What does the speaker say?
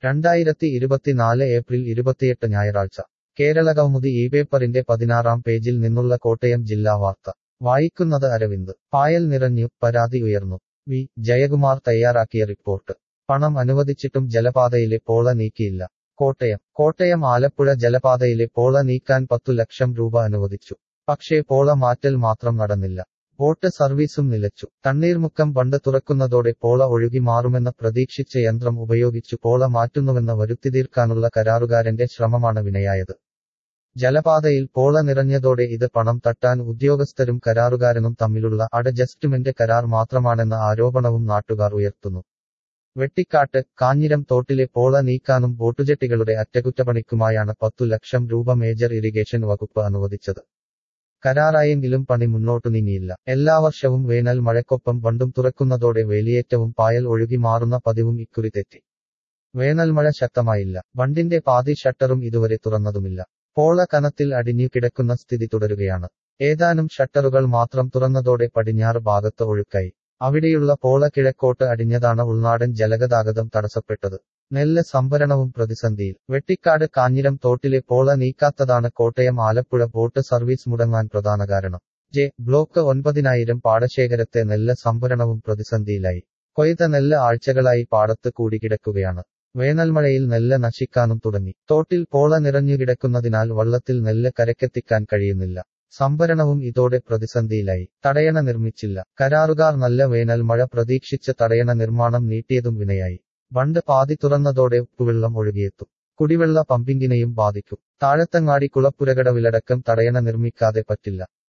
രണ്ടായിരത്തി ഇരുപത്തിനാല് ഏപ്രിൽ ഇരുപത്തിയെട്ട് ഞായറാഴ്ച കേരള കൗമുദി ഈ പേപ്പറിന്റെ പതിനാറാം പേജിൽ നിന്നുള്ള കോട്ടയം ജില്ലാ വാർത്ത വായിക്കുന്നത് അരവിന്ദ് പായൽ നിറഞ്ഞു പരാതി ഉയർന്നു വി ജയകുമാർ തയ്യാറാക്കിയ റിപ്പോർട്ട് പണം അനുവദിച്ചിട്ടും ജലപാതയിലെ പോള നീക്കിയില്ല കോട്ടയം കോട്ടയം ആലപ്പുഴ ജലപാതയിലെ പോള നീക്കാൻ പത്തു ലക്ഷം രൂപ അനുവദിച്ചു പക്ഷേ പോള മാറ്റൽ മാത്രം നടന്നില്ല ബോട്ട് സർവീസും നിലച്ചു തണ്ണീർമുക്കം ബണ്ട് തുറക്കുന്നതോടെ പോള ഒഴുകി മാറുമെന്ന് പ്രതീക്ഷിച്ച യന്ത്രം ഉപയോഗിച്ചു പോള മാറ്റുന്നുവെന്ന് വരുത്തിതീർക്കാനുള്ള കരാറുകാരന്റെ ശ്രമമാണ് വിനയായത് ജലപാതയിൽ പോള നിറഞ്ഞതോടെ ഇത് പണം തട്ടാൻ ഉദ്യോഗസ്ഥരും കരാറുകാരനും തമ്മിലുള്ള അഡ്ജസ്റ്റ്മെന്റ് കരാർ മാത്രമാണെന്ന ആരോപണവും നാട്ടുകാർ ഉയർത്തുന്നു വെട്ടിക്കാട്ട് കാഞ്ഞിരം തോട്ടിലെ പോള നീക്കാനും ബോട്ടുജെട്ടികളുടെ അറ്റകുറ്റപ്പണിക്കുമായാണ് പത്തു ലക്ഷം രൂപ മേജർ ഇറിഗേഷൻ വകുപ്പ് അനുവദിച്ചത് കരാറായെങ്കിലും പണി മുന്നോട്ടു നീങ്ങിയില്ല എല്ലാ വർഷവും വേനൽ മഴക്കൊപ്പം ബണ്ടും തുറക്കുന്നതോടെ വേലിയേറ്റവും പായൽ ഒഴുകി മാറുന്ന പതിവും ഇക്കുറി തെറ്റി വേനൽ മഴ ശക്തമായില്ല ബണ്ടിന്റെ പാതി ഷട്ടറും ഇതുവരെ തുറന്നതുമില്ല പോള കനത്തിൽ അടിഞ്ഞു കിടക്കുന്ന സ്ഥിതി തുടരുകയാണ് ഏതാനും ഷട്ടറുകൾ മാത്രം തുറന്നതോടെ പടിഞ്ഞാറ് ഭാഗത്ത് ഒഴുക്കായി അവിടെയുള്ള പോള കിഴക്കോട്ട് അടിഞ്ഞതാണ് ഉൾനാടൻ ജലഗതാഗതം തടസ്സപ്പെട്ടത് നെല്ല് സംഭരണവും പ്രതിസന്ധിയിൽ വെട്ടിക്കാട് കാഞ്ഞിരം തോട്ടിലെ പോള നീക്കാത്തതാണ് കോട്ടയം ആലപ്പുഴ ബോട്ട് സർവീസ് മുടങ്ങാൻ പ്രധാന കാരണം ജെ ബ്ലോക്ക് ഒൻപതിനായിരം പാടശേഖരത്തെ നെല്ല് സംഭരണവും പ്രതിസന്ധിയിലായി കൊയ്ത നെല്ല് ആഴ്ചകളായി പാടത്ത് കൂടിക്കിടക്കുകയാണ് വേനൽമഴയിൽ നെല്ല് നശിക്കാനും തുടങ്ങി തോട്ടിൽ പോള നിറഞ്ഞുകിടക്കുന്നതിനാൽ വള്ളത്തിൽ നെല്ല് കരക്കെത്തിക്കാൻ കഴിയുന്നില്ല സംഭരണവും ഇതോടെ പ്രതിസന്ധിയിലായി തടയണ നിർമ്മിച്ചില്ല കരാറുകാർ നല്ല വേനൽ മഴ പ്രതീക്ഷിച്ച് തടയണ നിർമ്മാണം നീട്ടിയതും വിനയായി ബണ്ട് പാതി തുറന്നതോടെ ഉപ്പുവെള്ളം ഒഴുകിയെത്തും കുടിവെള്ള പമ്പിങ്ങിനെയും ബാധിക്കും താഴത്തങ്ങാടി കുളപ്പുരകടവിലടക്കം തടയണ നിർമ്മിക്കാതെ പറ്റില്ല